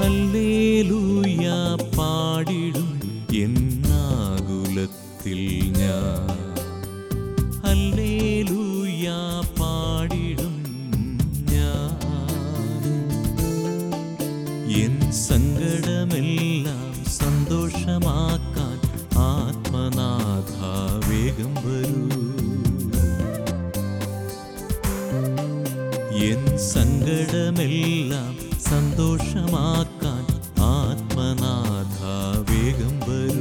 hallelujah പാടിടും എന്നാകുലത്തിൽ ഞാൻ hallelujah പാടിടും ഞാൻ എൻ സങ്കടമെല്ലാം സന്തോഷമാക്കാൻ ആത്മനാഥ വേഗം വരൂ എൻ സങ്കടമെല്ലാം സന്തോഷമാക്കാൻ ആത്മനാഥ വേഗം വരൂ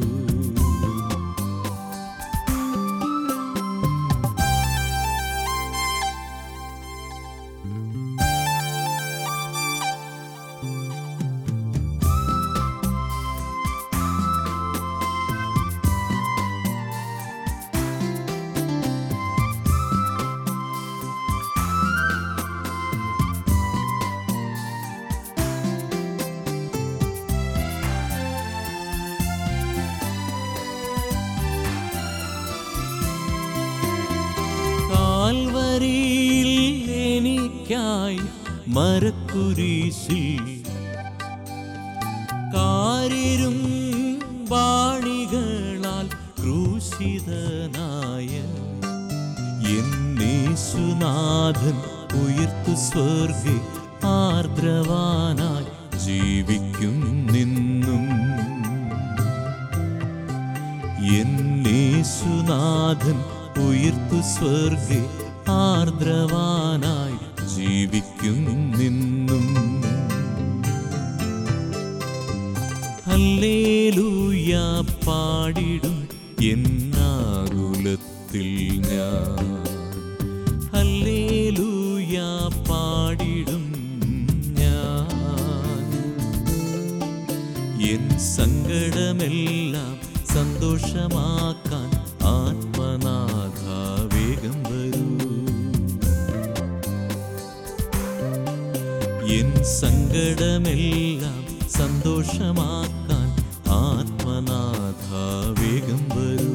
കാൽവരിയിൽ എനിക്കായി മരക്കുരിശിൽ കാരിരും ബാണികളാൽ ക്രൂശിതനായ എന്നേശുനാഥൻ ഉയർത്തു സ്വർഗെ ആർദ്രവാനായി ജീവിക്കും നിന്നും എന്നേശുനാഥൻ ഉയർത്തു സ്വർഗെ ആർദ്രവാനായി ജീവിക്കും നിന്നും ഹല്ലേലൂയ പാടിടും എന്നാകുലത്തിൽ ഞാൻ ഹല്ലേലൂയ പാടിടും ഞാൻ എൻ സങ്കടമെല്ലാം സന്തോഷമാക്കാൻ ആത്മനാഥ വേഗം വരൂ എൻ സങ്കടമെല്ലാം സന്തോഷമാക്കാൻ ആത്മനാഥ വേഗം വരൂ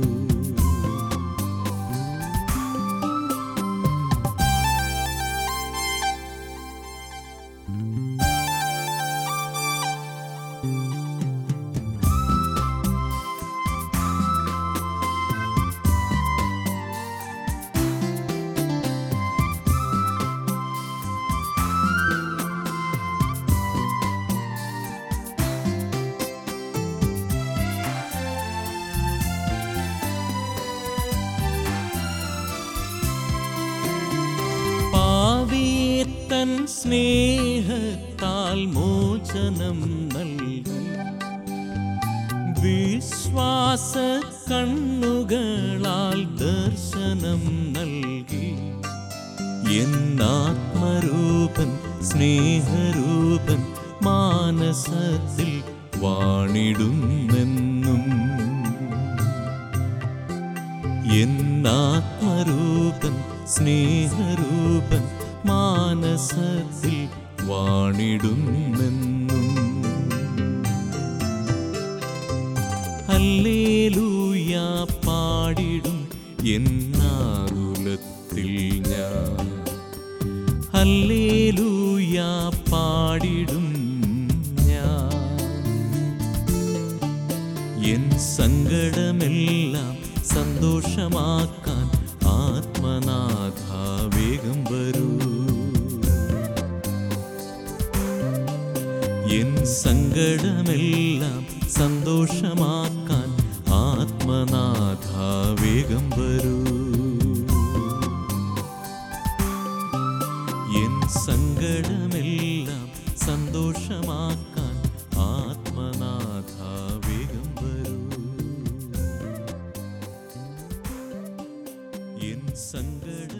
പാവിയെ തൻ സ്നേഹത്താൽ മോചനം നൽകി വിശ്വാസ കണ്ണുകളാൽ ദർശനം നൽകി എന്നാത്മരൂപൻ സ്നേഹരൂപൻ മാനസത്തിൽ വാണിടുന്നെന്നും എന്നാത്മരൂപൻ സ്നേഹരൂപൻ മാനസത്തിൽ വാണിടുന്നെന്നും ഹല്ലേലൂയ പാടിടും എന്നാകുലത്തിൽ ഞാൻ ഹല്ലേലൂയ പാടിടും ഞാൻ എൻ സങ്കടമെല്ലാം സന്തോഷമാക്കാൻ ആത്മനാഥ വേഗം വരൂ എൻ സങ്കടമെല്ലാം സന്തോഷമാക്കാൻ ആത്മനാഥ വേഗം വരൂ എൻ സങ്കടമെല്ലാം സന്തോഷമാക്കാൻ ആത്മനാഥ വേഗം വരൂ എൻ സങ്കട